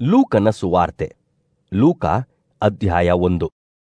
ಲೂಕನ ಸುವಾರ್ತೆ ಲೂಕ ಅಧ್ಯಾಯ ಒಂದು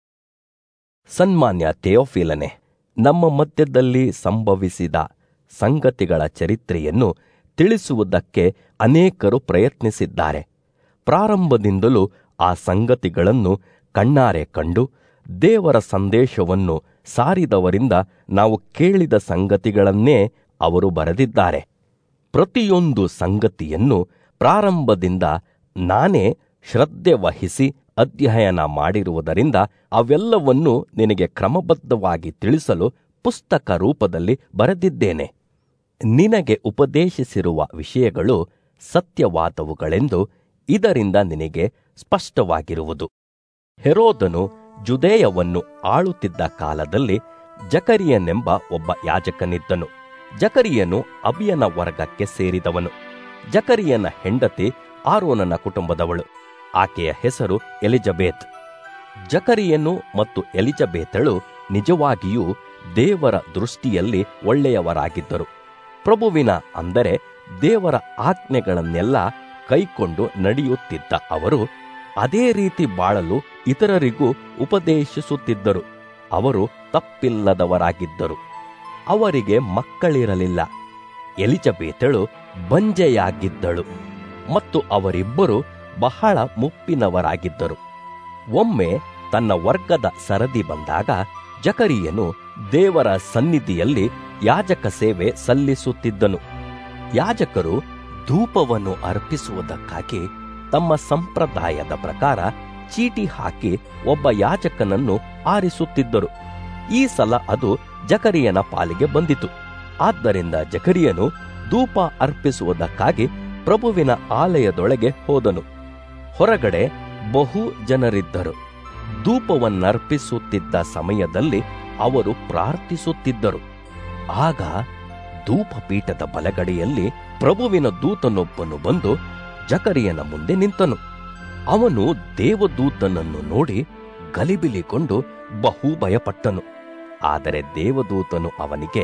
ಸನ್ಮಾನ್ಯ ಥೆಯೋಫಿಲನೆ ನಮ್ಮ ಮಧ್ಯದಲ್ಲಿ ಸಂಭವಿಸಿದ ಸಂಗತಿಗಳ ಚರಿತ್ರೆಯನ್ನು ತಿಳಿಸುವುದಕ್ಕೆ ಅನೇಕರು ಪ್ರಯತ್ನಿಸಿದ್ದಾರೆ ಪ್ರಾರಂಭದಿಂದಲೂ ಆ ಸಂಗತಿಗಳನ್ನು ಕಣ್ಣಾರೆ ಕಂಡು ದೇವರ ಸಂದೇಶವನ್ನು ಸಾರಿದವರಿಂದ ನಾವು ಕೇಳಿದ ಸಂಗತಿಗಳನ್ನೇ ಅವರು ಬರೆದಿದ್ದಾರೆ ಪ್ರತಿಯೊಂದು ಸಂಗತಿಯನ್ನು ಪ್ರಾರಂಭದಿಂದ ನಾನೇ ಶ್ರದ್ಧೆ ವಹಿಸಿ ಅಧ್ಯಯನ ಮಾಡಿರುವುದರಿಂದ ಅವೆಲ್ಲವನ್ನೂ ನಿನಗೆ ಕ್ರಮಬದ್ಧವಾಗಿ ತಿಳಿಸಲು ಪುಸ್ತಕ ರೂಪದಲ್ಲಿ ಬರೆದಿದ್ದೇನೆ ನಿನಗೆ ಉಪದೇಶಿಸಿರುವ ವಿಷಯಗಳು ಸತ್ಯವಾದವುಗಳೆಂದು ಇದರಿಂದ ನಿನಗೆ ಸ್ಪಷ್ಟವಾಗಿರುವುದು ಹೆರೋದನು ಜುದೇಯವನ್ನು ಆಳುತ್ತಿದ್ದ ಕಾಲದಲ್ಲಿ ಜಕರಿಯನೆಂಬ ಒಬ್ಬ ಯಾಜಕನಿದ್ದನು ಜಕರಿಯನು ಅಬಿಯನ ವರ್ಗಕ್ಕೆ ಸೇರಿದವನು ಜಕರಿಯನ ಹೆಂಡತಿ ಆರೋನನ ಕುಟುಂಬದವಳು ಆಕೆಯ ಹೆಸರು ಎಲಿಜಬೇತ್ ಜಕರಿಯನು ಮತ್ತು ಎಲಿಜಬೇತಳು ನಿಜವಾಗಿಯೂ ದೇವರ ದೃಷ್ಟಿಯಲ್ಲಿ ಒಳ್ಳೆಯವರಾಗಿದ್ದರು ಪ್ರಭುವಿನ ಅಂದರೆ ದೇವರ ಆಜ್ಞೆಗಳನ್ನೆಲ್ಲ ಕೈಕೊಂಡು ನಡೆಯುತ್ತಿದ್ದ ಅವರು ಅದೇ ರೀತಿ ಬಾಳಲು ಇತರರಿಗೂ ಉಪದೇಶಿಸುತ್ತಿದ್ದರು ಅವರು ತಪ್ಪಿಲ್ಲದವರಾಗಿದ್ದರು ಅವರಿಗೆ ಮಕ್ಕಳಿರಲಿಲ್ಲ ಎಲಿಜಬೇತಳು ಬಂಜೆಯಾಗಿದ್ದಳು ಮತ್ತು ಅವರಿಬ್ಬರು ಬಹಳ ಮುಪ್ಪಿನವರಾಗಿದ್ದರು ಒಮ್ಮೆ ತನ್ನ ವರ್ಗದ ಸರದಿ ಬಂದಾಗ ಜಕರಿಯನು ದೇವರ ಸನ್ನಿಧಿಯಲ್ಲಿ ಯಾಜಕ ಸೇವೆ ಸಲ್ಲಿಸುತ್ತಿದ್ದನು ಯಾಜಕರು ಧೂಪವನ್ನು ಅರ್ಪಿಸುವುದಕ್ಕಾಗಿ ತಮ್ಮ ಸಂಪ್ರದಾಯದ ಪ್ರಕಾರ ಚೀಟಿ ಹಾಕಿ ಒಬ್ಬ ಯಾಜಕನನ್ನು ಆರಿಸುತ್ತಿದ್ದರು ಈ ಸಲ ಅದು ಜಕರಿಯನ ಪಾಲಿಗೆ ಬಂದಿತು ಆದ್ದರಿಂದ ಜಕರಿಯನು ಧೂಪ ಅರ್ಪಿಸುವುದಕ್ಕಾಗಿ ಪ್ರಭುವಿನ ಆಲಯದೊಳಗೆ ಹೋದನು ಹೊರಗಡೆ ಬಹು ಜನರಿದ್ದರು ಧೂಪವನ್ನರ್ಪಿಸುತ್ತಿದ್ದ ಸಮಯದಲ್ಲಿ ಅವರು ಪ್ರಾರ್ಥಿಸುತ್ತಿದ್ದರು ಆಗ ಧೂಪಪೀಠದ ಬಲಗಡೆಯಲ್ಲಿ ಪ್ರಭುವಿನ ದೂತನೊಬ್ಬನು ಬಂದು ಜಕರಿಯನ ಮುಂದೆ ನಿಂತನು ಅವನು ದೇವದೂತನನ್ನು ನೋಡಿ ಗಲಿಬಿಲಿಕೊಂಡು ಬಹು ಭಯಪಟ್ಟನು ಆದರೆ ದೇವದೂತನು ಅವನಿಗೆ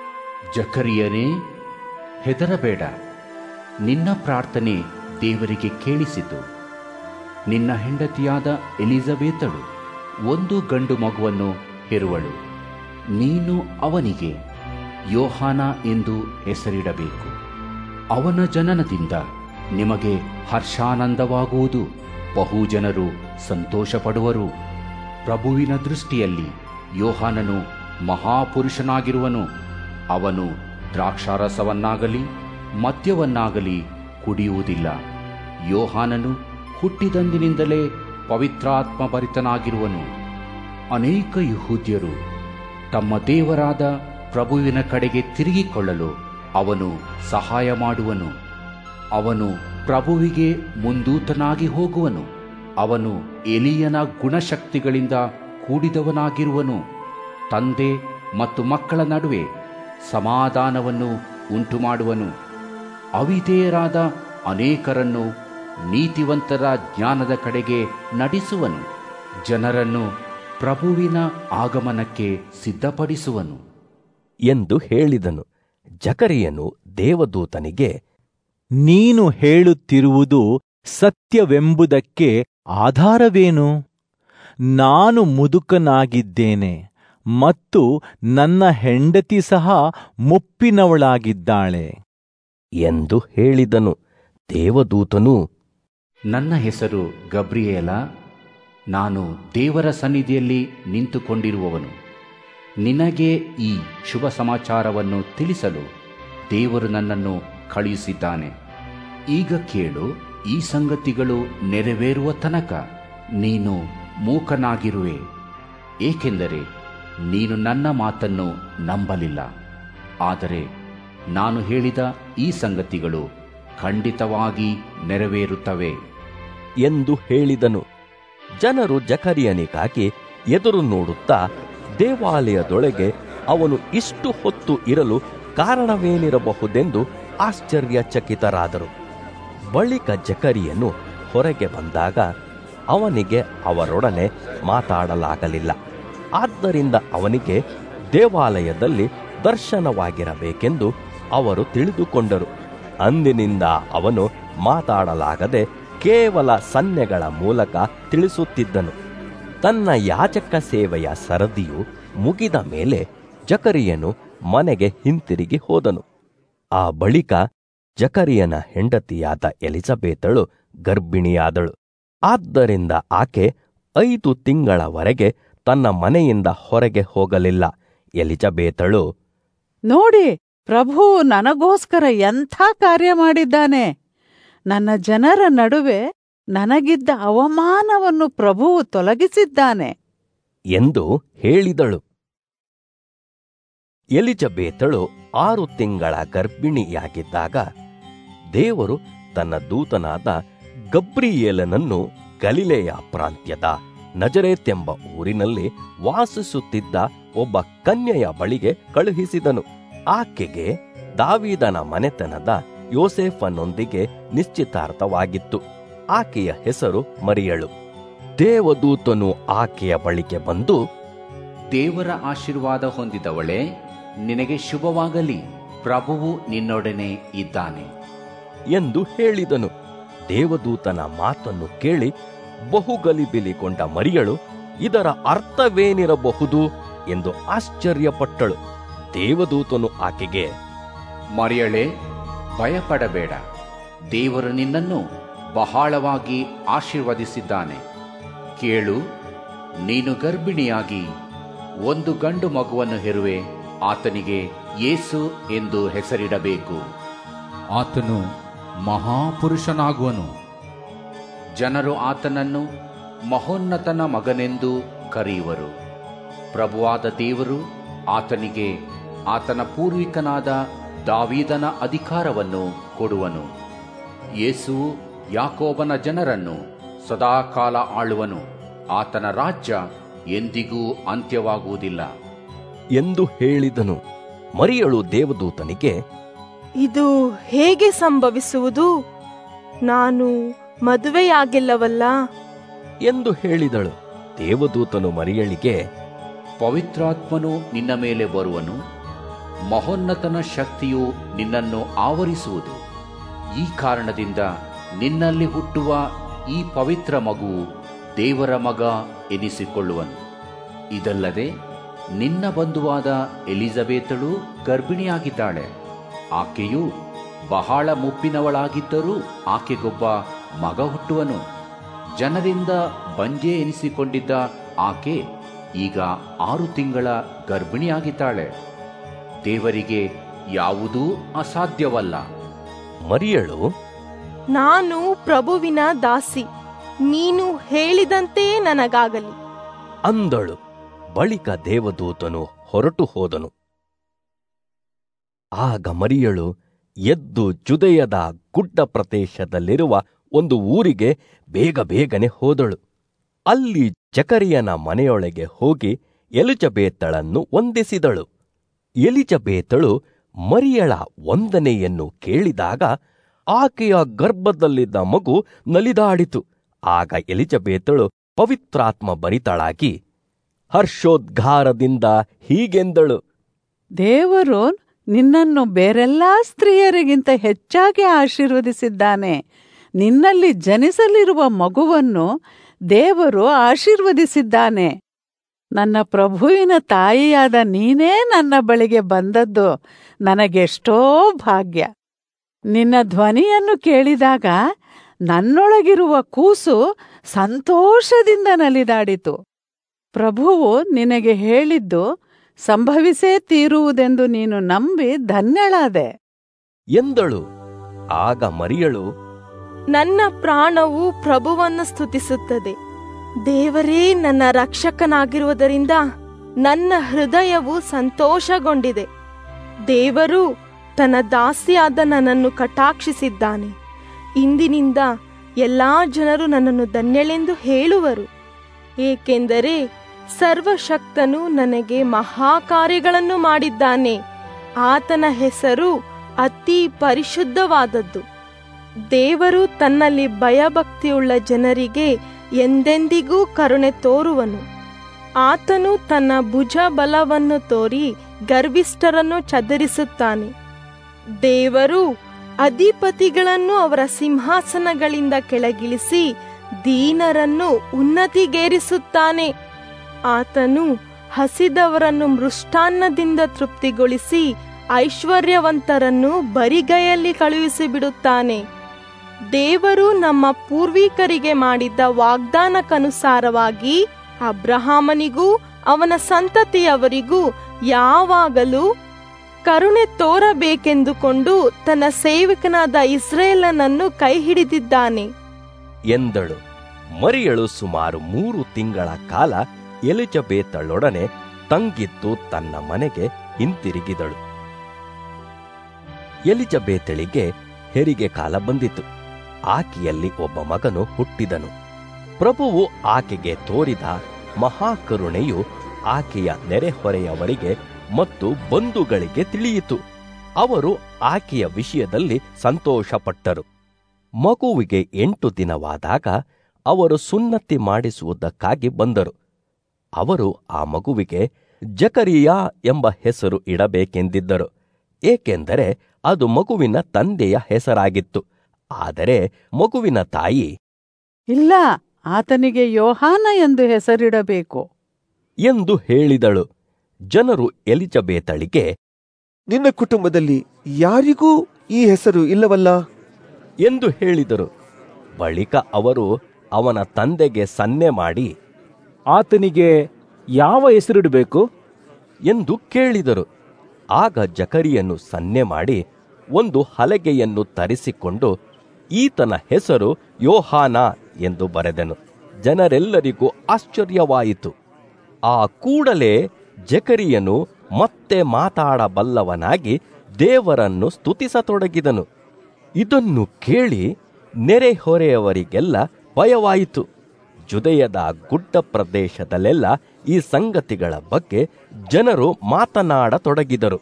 ಜಕರಿಯನೇ ಹೆದರಬೇಡ ನಿನ್ನ ಪ್ರಾರ್ಥನೆ ದೇವರಿಗೆ ಕೇಳಿಸಿತು ನಿನ್ನ ಹೆಂಡತಿಯಾದ ಎಲಿಜಬೇತಳು ಒಂದು ಗಂಡು ಮಗುವನ್ನು ಹೆರುವಳು ನೀನು ಅವನಿಗೆ ಯೋಹಾನ ಎಂದು ಹೆಸರಿಡಬೇಕು ಅವನ ಜನನದಿಂದ ನಿಮಗೆ ಹರ್ಷಾನಂದವಾಗುವುದು ಬಹು ಜನರು ಸಂತೋಷಪಡುವರು ಪ್ರಭುವಿನ ದೃಷ್ಟಿಯಲ್ಲಿ ಯೋಹಾನನು ಮಹಾಪುರುಷನಾಗಿರುವನು ಅವನು ದ್ರಾಕ್ಷಾರಸವನ್ನಾಗಲಿ ಮದ್ಯವನ್ನಾಗಲಿ ಕುಡಿಯುವುದಿಲ್ಲ ಯೋಹಾನನು ಹುಟ್ಟಿದಂದಿನಿಂದಲೇ ಪವಿತ್ರಾತ್ಮ ಭರಿತನಾಗಿರುವನು ಅನೇಕ ಯಹೂದ್ಯರು ತಮ್ಮ ದೇವರಾದ ಪ್ರಭುವಿನ ಕಡೆಗೆ ತಿರುಗಿಕೊಳ್ಳಲು ಅವನು ಸಹಾಯ ಮಾಡುವನು ಅವನು ಪ್ರಭುವಿಗೆ ಮುಂದೂತನಾಗಿ ಹೋಗುವನು ಅವನು ಎಲಿಯನ ಗುಣಶಕ್ತಿಗಳಿಂದ ಕೂಡಿದವನಾಗಿರುವನು ತಂದೆ ಮತ್ತು ಮಕ್ಕಳ ನಡುವೆ ಸಮಾಧಾನವನ್ನು ಉಂಟುಮಾಡುವನು ಅವಿಧೇಯರಾದ ಅನೇಕರನ್ನು ನೀತಿವಂತರ ಜ್ಞಾನದ ಕಡೆಗೆ ನಡೆಸುವನು ಜನರನ್ನು ಪ್ರಭುವಿನ ಆಗಮನಕ್ಕೆ ಸಿದ್ಧಪಡಿಸುವನು ಎಂದು ಹೇಳಿದನು ಜಕರಿಯನು ದೇವದೂತನಿಗೆ ನೀನು ಹೇಳುತ್ತಿರುವುದು ಸತ್ಯವೆಂಬುದಕ್ಕೆ ಆಧಾರವೇನು ನಾನು ಮುದುಕನಾಗಿದ್ದೇನೆ ಮತ್ತು ನನ್ನ ಹೆಂಡತಿ ಸಹ ಮುಪ್ಪಿನವಳಾಗಿದ್ದಾಳೆ ಎಂದು ಹೇಳಿದನು ದೇವದೂತನು ನನ್ನ ಹೆಸರು ಗಬ್ರಿಯೇಲ ನಾನು ದೇವರ ಸನ್ನಿಧಿಯಲ್ಲಿ ನಿಂತುಕೊಂಡಿರುವವನು ನಿನಗೆ ಈ ಶುಭ ಸಮಾಚಾರವನ್ನು ತಿಳಿಸಲು ದೇವರು ನನ್ನನ್ನು ಕಳುಹಿಸಿದ್ದಾನೆ ಈಗ ಕೇಳು ಈ ಸಂಗತಿಗಳು ನೆರವೇರುವ ತನಕ ನೀನು ಮೂಕನಾಗಿರುವೆ ಏಕೆಂದರೆ ನೀನು ನನ್ನ ಮಾತನ್ನು ನಂಬಲಿಲ್ಲ ಆದರೆ ನಾನು ಹೇಳಿದ ಈ ಸಂಗತಿಗಳು ಖಂಡಿತವಾಗಿ ನೆರವೇರುತ್ತವೆ ಎಂದು ಹೇಳಿದನು ಜನರು ಜಕರಿಯನಿಗಾಗಿ ಎದುರು ನೋಡುತ್ತಾ ದೇವಾಲಯದೊಳಗೆ ಅವನು ಇಷ್ಟು ಹೊತ್ತು ಇರಲು ಕಾರಣವೇನಿರಬಹುದೆಂದು ಆಶ್ಚರ್ಯಚಕಿತರಾದರು ಬಳಿಕ ಜಕರಿಯನು ಹೊರಗೆ ಬಂದಾಗ ಅವನಿಗೆ ಅವರೊಡನೆ ಮಾತಾಡಲಾಗಲಿಲ್ಲ ಆದ್ದರಿಂದ ಅವನಿಗೆ ದೇವಾಲಯದಲ್ಲಿ ದರ್ಶನವಾಗಿರಬೇಕೆಂದು ಅವರು ತಿಳಿದುಕೊಂಡರು ಅಂದಿನಿಂದ ಅವನು ಮಾತಾಡಲಾಗದೆ ಕೇವಲ ಸನ್ನೆಗಳ ಮೂಲಕ ತಿಳಿಸುತ್ತಿದ್ದನು ತನ್ನ ಯಾಜಕ ಸೇವೆಯ ಸರದಿಯು ಮುಗಿದ ಮೇಲೆ ಜಕರಿಯನು ಮನೆಗೆ ಹಿಂತಿರುಗಿ ಹೋದನು ಆ ಬಳಿಕ ಜಕರಿಯನ ಹೆಂಡತಿಯಾದ ಎಲಿಜಬೇತಳು ಗರ್ಭಿಣಿಯಾದಳು ಆದ್ದರಿಂದ ಆಕೆ ಐದು ತಿಂಗಳವರೆಗೆ ತನ್ನ ಮನೆಯಿಂದ ಹೊರಗೆ ಹೋಗಲಿಲ್ಲ ಎಲಿಜಬೇತಳು ನೋಡಿ ಪ್ರಭು ನನಗೋಸ್ಕರ ಎಂಥ ಕಾರ್ಯ ಮಾಡಿದ್ದಾನೆ ನನ್ನ ಜನರ ನಡುವೆ ನನಗಿದ್ದ ಅವಮಾನವನ್ನು ಪ್ರಭುವು ತೊಲಗಿಸಿದ್ದಾನೆ ಎಂದು ಹೇಳಿದಳು ಎಲಿಜಬೇತಳು ಆರು ತಿಂಗಳ ಗರ್ಭಿಣಿಯಾಗಿದ್ದಾಗ ದೇವರು ತನ್ನ ದೂತನಾದ ಗಬ್ರಿಯೇಲನನ್ನು ಗಲಿಲೆಯ ಪ್ರಾಂತ್ಯದ ನಜರೇತೆಂಬ ಊರಿನಲ್ಲಿ ವಾಸಿಸುತ್ತಿದ್ದ ಒಬ್ಬ ಕನ್ಯೆಯ ಬಳಿಗೆ ಕಳುಹಿಸಿದನು ಆಕೆಗೆ ದಾವೀದನ ಮನೆತನದ ಯೋಸೇಫನೊಂದಿಗೆ ನಿಶ್ಚಿತಾರ್ಥವಾಗಿತ್ತು ಆಕೆಯ ಹೆಸರು ಮರಿಯಳು ದೇವದೂತನು ಆಕೆಯ ಬಳಿಗೆ ಬಂದು ದೇವರ ಆಶೀರ್ವಾದ ಹೊಂದಿದವಳೆ ನಿನಗೆ ಶುಭವಾಗಲಿ ಪ್ರಭುವು ನಿನ್ನೊಡನೆ ಇದ್ದಾನೆ ಎಂದು ಹೇಳಿದನು ದೇವದೂತನ ಮಾತನ್ನು ಕೇಳಿ ಬಹುಗಲಿಬಿಲಿಗೊಂಡ ಮರಿಯಳು ಇದರ ಅರ್ಥವೇನಿರಬಹುದು ಎಂದು ಆಶ್ಚರ್ಯಪಟ್ಟಳು ದೇವದೂತನು ಆಕೆಗೆ ಮರಿಯಳೆ ಭಯಪಡಬೇಡ ದೇವರು ನಿನ್ನನ್ನು ಬಹಳವಾಗಿ ಆಶೀರ್ವದಿಸಿದ್ದಾನೆ ಕೇಳು ನೀನು ಗರ್ಭಿಣಿಯಾಗಿ ಒಂದು ಗಂಡು ಮಗುವನ್ನು ಹೆರುವೆ ಆತನಿಗೆ ಯೇಸು ಎಂದು ಹೆಸರಿಡಬೇಕು ಆತನು ಮಹಾಪುರುಷನಾಗುವನು ಜನರು ಆತನನ್ನು ಮಹೋನ್ನತನ ಮಗನೆಂದು ಕರೆಯುವರು ಪ್ರಭುವಾದ ದೇವರು ಆತನಿಗೆ ಆತನ ಪೂರ್ವಿಕನಾದ ದಾವೀದನ ಅಧಿಕಾರವನ್ನು ಕೊಡುವನು ಯೇಸುವು ಯಾಕೋಬನ ಜನರನ್ನು ಸದಾಕಾಲ ಆಳುವನು ಆತನ ರಾಜ್ಯ ಎಂದಿಗೂ ಅಂತ್ಯವಾಗುವುದಿಲ್ಲ ಎಂದು ಹೇಳಿದನು ಮರಿಯಳು ದೇವದೂತನಿಗೆ ಇದು ಹೇಗೆ ಸಂಭವಿಸುವುದು ನಾನು ಮದುವೆಯಾಗಿಲ್ಲವಲ್ಲ ಎಂದು ಹೇಳಿದಳು ದೇವದೂತನು ಮರಿಯಳಿಗೆ ಪವಿತ್ರಾತ್ಮನು ನಿನ್ನ ಮೇಲೆ ಬರುವನು ಮಹೋನ್ನತನ ಶಕ್ತಿಯು ನಿನ್ನನ್ನು ಆವರಿಸುವುದು ಈ ಕಾರಣದಿಂದ ನಿನ್ನಲ್ಲಿ ಹುಟ್ಟುವ ಈ ಪವಿತ್ರ ಮಗುವು ದೇವರ ಮಗ ಎನಿಸಿಕೊಳ್ಳುವನು ಇದಲ್ಲದೆ ನಿನ್ನ ಬಂಧುವಾದ ಎಲಿಜಬೇತಳು ಗರ್ಭಿಣಿಯಾಗಿದ್ದಾಳೆ ಆಕೆಯು ಬಹಳ ಮುಪ್ಪಿನವಳಾಗಿದ್ದರೂ ಆಕೆಗೊಬ್ಬ ಮಗ ಹುಟ್ಟುವನು ಜನರಿಂದ ಬಂಜೆ ಎನಿಸಿಕೊಂಡಿದ್ದ ಆಕೆ ಈಗ ಆರು ತಿಂಗಳ ಗರ್ಭಿಣಿಯಾಗಿದ್ದಾಳೆ ದೇವರಿಗೆ ಯಾವುದೂ ಅಸಾಧ್ಯವಲ್ಲ ಮರಿಯಳು ನಾನು ಪ್ರಭುವಿನ ದಾಸಿ ನೀನು ಹೇಳಿದಂತೆ ನನಗಾಗಲಿ ಅಂದಳು ಬಳಿಕ ದೇವದೂತನು ಹೊರಟು ಹೋದನು ಆಗ ಮರಿಯಳು ಎದ್ದು ಜುದೆಯದ ಗುಡ್ಡ ಪ್ರದೇಶದಲ್ಲಿರುವ ಒಂದು ಊರಿಗೆ ಬೇಗ ಬೇಗನೆ ಹೋದಳು ಅಲ್ಲಿ ಜಕರಿಯನ ಮನೆಯೊಳಗೆ ಹೋಗಿ ಎಲಿಜಬೇತಳನ್ನು ವಂದಿಸಿದಳು ಎಲಿಜಬೇತಳು ಮರಿಯಳ ವಂದನೆಯನ್ನು ಕೇಳಿದಾಗ ಆಕೆಯ ಗರ್ಭದಲ್ಲಿದ್ದ ಮಗು ನಲಿದಾಡಿತು ಆಗ ಎಲಿಜಬೇತಳು ಪವಿತ್ರಾತ್ಮ ಭರಿತಳಾಗಿ ಹರ್ಷೋದ್ಗಾರದಿಂದ ಹೀಗೆಂದಳು ದೇವರು ನಿನ್ನನ್ನು ಬೇರೆಲ್ಲಾ ಸ್ತ್ರೀಯರಿಗಿಂತ ಹೆಚ್ಚಾಗಿ ಆಶೀರ್ವದಿಸಿದ್ದಾನೆ ನಿನ್ನಲ್ಲಿ ಜನಿಸಲಿರುವ ಮಗುವನ್ನು ದೇವರು ಆಶೀರ್ವದಿಸಿದ್ದಾನೆ ನನ್ನ ಪ್ರಭುವಿನ ತಾಯಿಯಾದ ನೀನೇ ನನ್ನ ಬಳಿಗೆ ಬಂದದ್ದು ನನಗೆಷ್ಟೋ ಭಾಗ್ಯ ನಿನ್ನ ಧ್ವನಿಯನ್ನು ಕೇಳಿದಾಗ ನನ್ನೊಳಗಿರುವ ಕೂಸು ಸಂತೋಷದಿಂದ ನಲಿದಾಡಿತು ಪ್ರಭುವು ನಿನಗೆ ಹೇಳಿದ್ದು ಸಂಭವಿಸೇ ತೀರುವುದೆಂದು ನೀನು ನಂಬಿ ಧನ್ಯಳಾದೆ ಎಂದಳು ಆಗ ಮರಿಯಳು ನನ್ನ ಪ್ರಾಣವು ಪ್ರಭುವನ್ನು ಸ್ತುತಿಸುತ್ತದೆ ದೇವರೇ ನನ್ನ ರಕ್ಷಕನಾಗಿರುವುದರಿಂದ ನನ್ನ ಹೃದಯವು ಸಂತೋಷಗೊಂಡಿದೆ ದೇವರು ತನ್ನ ದಾಸಿಯಾದ ನನ್ನನ್ನು ಕಟಾಕ್ಷಿಸಿದ್ದಾನೆ ಇಂದಿನಿಂದ ಎಲ್ಲಾ ಜನರು ನನ್ನನ್ನು ಧನ್ಯಳೆಂದು ಹೇಳುವರು ಏಕೆಂದರೆ ಸರ್ವಶಕ್ತನು ನನಗೆ ಮಹಾಕಾರ್ಯಗಳನ್ನು ಮಾಡಿದ್ದಾನೆ ಆತನ ಹೆಸರು ಅತಿ ಪರಿಶುದ್ಧವಾದದ್ದು ದೇವರು ತನ್ನಲ್ಲಿ ಭಯಭಕ್ತಿಯುಳ್ಳ ಜನರಿಗೆ ಎಂದೆಂದಿಗೂ ಕರುಣೆ ತೋರುವನು ಆತನು ತನ್ನ ಭುಜ ಬಲವನ್ನು ತೋರಿ ಗರ್ವಿಷ್ಠರನ್ನು ಚದರಿಸುತ್ತಾನೆ ದೇವರು ಅಧಿಪತಿಗಳನ್ನು ಅವರ ಸಿಂಹಾಸನಗಳಿಂದ ಕೆಳಗಿಳಿಸಿ ದೀನರನ್ನು ಉನ್ನತಿಗೇರಿಸುತ್ತಾನೆ ಆತನು ಹಸಿದವರನ್ನು ಮೃಷ್ಟಾನ್ನದಿಂದ ತೃಪ್ತಿಗೊಳಿಸಿ ಐಶ್ವರ್ಯವಂತರನ್ನು ಬರಿಗೈಯಲ್ಲಿ ಕಳುಹಿಸಿಬಿಡುತ್ತಾನೆ ದೇವರು ನಮ್ಮ ಪೂರ್ವಿಕರಿಗೆ ಮಾಡಿದ್ದ ವಾಗ್ದಾನಕ್ಕನುಸಾರವಾಗಿ ಅಬ್ರಹಾಮನಿಗೂ ಅವನ ಸಂತತಿಯವರಿಗೂ ಯಾವಾಗಲೂ ಕರುಣೆ ತೋರಬೇಕೆಂದುಕೊಂಡು ತನ್ನ ಸೇವಕನಾದ ಇಸ್ರೇಲನನ್ನು ಕೈ ಹಿಡಿದಿದ್ದಾನೆ ಎಂದಳು ಮರಿಯಳು ಸುಮಾರು ಮೂರು ತಿಂಗಳ ಕಾಲ ಎಲಿಜಬೇತಳೊಡನೆ ತಂಗಿದ್ದು ತನ್ನ ಮನೆಗೆ ಹಿಂತಿರುಗಿದಳು ಎಲಿಜಬೇತಳಿಗೆ ಹೆರಿಗೆ ಕಾಲ ಬಂದಿತು ಆಕೆಯಲ್ಲಿ ಒಬ್ಬ ಮಗನು ಹುಟ್ಟಿದನು ಪ್ರಭುವು ಆಕೆಗೆ ತೋರಿದ ಮಹಾಕರುಣೆಯು ಆಕೆಯ ನೆರೆಹೊರೆಯವರಿಗೆ ಮತ್ತು ಬಂಧುಗಳಿಗೆ ತಿಳಿಯಿತು ಅವರು ಆಕೆಯ ವಿಷಯದಲ್ಲಿ ಸಂತೋಷಪಟ್ಟರು ಮಗುವಿಗೆ ಎಂಟು ದಿನವಾದಾಗ ಅವರು ಸುನ್ನತಿ ಮಾಡಿಸುವುದಕ್ಕಾಗಿ ಬಂದರು ಅವರು ಆ ಮಗುವಿಗೆ ಜಕರಿಯಾ ಎಂಬ ಹೆಸರು ಇಡಬೇಕೆಂದಿದ್ದರು ಏಕೆಂದರೆ ಅದು ಮಗುವಿನ ತಂದೆಯ ಹೆಸರಾಗಿತ್ತು ಆದರೆ ಮಗುವಿನ ತಾಯಿ ಇಲ್ಲ ಆತನಿಗೆ ಯೋಹಾನ ಎಂದು ಹೆಸರಿಡಬೇಕು ಎಂದು ಹೇಳಿದಳು ಜನರು ಎಲಿಜಬೇತಳಿಗೆ ನಿನ್ನ ಕುಟುಂಬದಲ್ಲಿ ಯಾರಿಗೂ ಈ ಹೆಸರು ಇಲ್ಲವಲ್ಲ ಎಂದು ಹೇಳಿದರು ಬಳಿಕ ಅವರು ಅವನ ತಂದೆಗೆ ಸನ್ನೆ ಮಾಡಿ ಆತನಿಗೆ ಯಾವ ಹೆಸರಿಡಬೇಕು ಎಂದು ಕೇಳಿದರು ಆಗ ಜಕರಿಯನ್ನು ಸನ್ನೆ ಮಾಡಿ ಒಂದು ಹಲಗೆಯನ್ನು ತರಿಸಿಕೊಂಡು ಈತನ ಹೆಸರು ಯೋಹಾನ ಎಂದು ಬರೆದನು ಜನರೆಲ್ಲರಿಗೂ ಆಶ್ಚರ್ಯವಾಯಿತು ಆ ಕೂಡಲೇ ಜಕರಿಯನು ಮತ್ತೆ ಮಾತಾಡಬಲ್ಲವನಾಗಿ ದೇವರನ್ನು ಸ್ತುತಿಸತೊಡಗಿದನು ಇದನ್ನು ಕೇಳಿ ನೆರೆಹೊರೆಯವರಿಗೆಲ್ಲ ಭಯವಾಯಿತು ಜುದಯದ ಗುಡ್ಡ ಪ್ರದೇಶದಲ್ಲೆಲ್ಲ ಈ ಸಂಗತಿಗಳ ಬಗ್ಗೆ ಜನರು ಮಾತನಾಡತೊಡಗಿದರು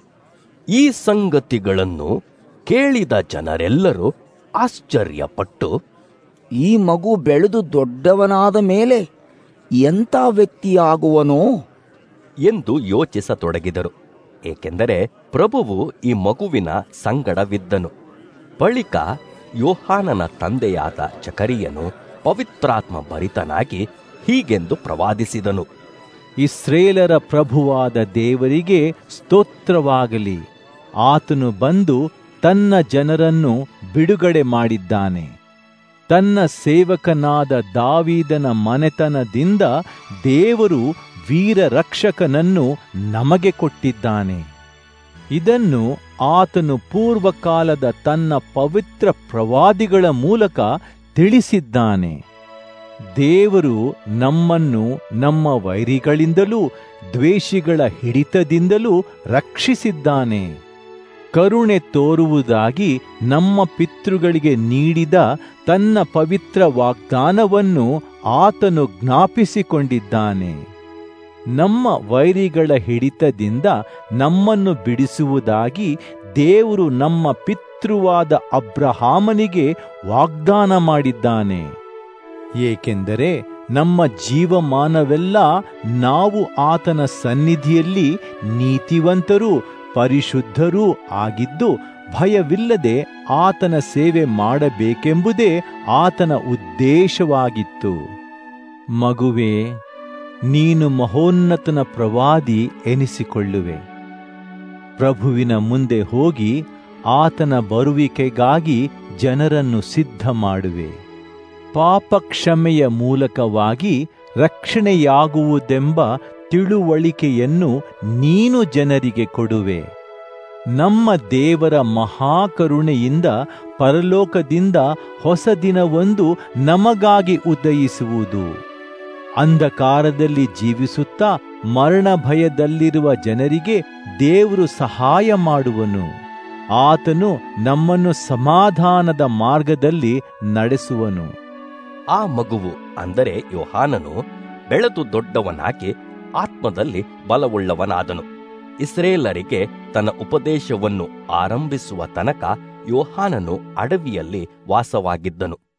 ಈ ಸಂಗತಿಗಳನ್ನು ಕೇಳಿದ ಜನರೆಲ್ಲರೂ ಆಶ್ಚರ್ಯಪಟ್ಟು ಈ ಮಗು ಬೆಳೆದು ದೊಡ್ಡವನಾದ ಮೇಲೆ ಎಂಥ ವ್ಯಕ್ತಿಯಾಗುವನೋ ಎಂದು ಯೋಚಿಸತೊಡಗಿದರು ಏಕೆಂದರೆ ಪ್ರಭುವು ಈ ಮಗುವಿನ ಸಂಗಡವಿದ್ದನು ಬಳಿಕ ಯೋಹಾನನ ತಂದೆಯಾದ ಚಕರಿಯನು ಪವಿತ್ರಾತ್ಮ ಭರಿತನಾಗಿ ಹೀಗೆಂದು ಪ್ರವಾದಿಸಿದನು ಇಸ್ರೇಲರ ಪ್ರಭುವಾದ ದೇವರಿಗೆ ಸ್ತೋತ್ರವಾಗಲಿ ಆತನು ಬಂದು ತನ್ನ ಜನರನ್ನು ಬಿಡುಗಡೆ ಮಾಡಿದ್ದಾನೆ ತನ್ನ ಸೇವಕನಾದ ದಾವೀದನ ಮನೆತನದಿಂದ ದೇವರು ವೀರ ರಕ್ಷಕನನ್ನು ನಮಗೆ ಕೊಟ್ಟಿದ್ದಾನೆ ಇದನ್ನು ಆತನು ಪೂರ್ವಕಾಲದ ತನ್ನ ಪವಿತ್ರ ಪ್ರವಾದಿಗಳ ಮೂಲಕ ತಿಳಿಸಿದ್ದಾನೆ ದೇವರು ನಮ್ಮನ್ನು ನಮ್ಮ ವೈರಿಗಳಿಂದಲೂ ದ್ವೇಷಿಗಳ ಹಿಡಿತದಿಂದಲೂ ರಕ್ಷಿಸಿದ್ದಾನೆ ಕರುಣೆ ತೋರುವುದಾಗಿ ನಮ್ಮ ಪಿತೃಗಳಿಗೆ ನೀಡಿದ ತನ್ನ ಪವಿತ್ರ ವಾಗ್ದಾನವನ್ನು ಆತನು ಜ್ಞಾಪಿಸಿಕೊಂಡಿದ್ದಾನೆ ನಮ್ಮ ವೈರಿಗಳ ಹಿಡಿತದಿಂದ ನಮ್ಮನ್ನು ಬಿಡಿಸುವುದಾಗಿ ದೇವರು ನಮ್ಮ ಪಿತೃವಾದ ಅಬ್ರಹಾಮನಿಗೆ ವಾಗ್ದಾನ ಮಾಡಿದ್ದಾನೆ ಏಕೆಂದರೆ ನಮ್ಮ ಜೀವಮಾನವೆಲ್ಲ ನಾವು ಆತನ ಸನ್ನಿಧಿಯಲ್ಲಿ ನೀತಿವಂತರೂ ಪರಿಶುದ್ಧರೂ ಆಗಿದ್ದು ಭಯವಿಲ್ಲದೆ ಆತನ ಸೇವೆ ಮಾಡಬೇಕೆಂಬುದೇ ಆತನ ಉದ್ದೇಶವಾಗಿತ್ತು ಮಗುವೇ ನೀನು ಮಹೋನ್ನತನ ಪ್ರವಾದಿ ಎನಿಸಿಕೊಳ್ಳುವೆ ಪ್ರಭುವಿನ ಮುಂದೆ ಹೋಗಿ ಆತನ ಬರುವಿಕೆಗಾಗಿ ಜನರನ್ನು ಸಿದ್ಧ ಮಾಡುವೆ ಪಾಪ ಕ್ಷಮೆಯ ಮೂಲಕವಾಗಿ ರಕ್ಷಣೆಯಾಗುವುದೆಂಬ ತಿಳುವಳಿಕೆಯನ್ನು ನೀನು ಜನರಿಗೆ ಕೊಡುವೆ ನಮ್ಮ ದೇವರ ಮಹಾಕರುಣೆಯಿಂದ ಪರಲೋಕದಿಂದ ಹೊಸ ದಿನವೊಂದು ನಮಗಾಗಿ ಉದಯಿಸುವುದು ಅಂಧಕಾರದಲ್ಲಿ ಜೀವಿಸುತ್ತಾ ಮರಣ ಭಯದಲ್ಲಿರುವ ಜನರಿಗೆ ದೇವರು ಸಹಾಯ ಮಾಡುವನು ಆತನು ನಮ್ಮನ್ನು ಸಮಾಧಾನದ ಮಾರ್ಗದಲ್ಲಿ ನಡೆಸುವನು ಆ ಮಗುವು ಅಂದರೆ ಯೋಹಾನನು ಬೆಳೆದು ದೊಡ್ಡವನಾಗಿ ಆತ್ಮದಲ್ಲಿ ಬಲವುಳ್ಳವನಾದನು ಇಸ್ರೇಲರಿಗೆ ತನ್ನ ಉಪದೇಶವನ್ನು ಆರಂಭಿಸುವ ತನಕ ಯೋಹಾನನು ಅಡವಿಯಲ್ಲಿ ವಾಸವಾಗಿದ್ದನು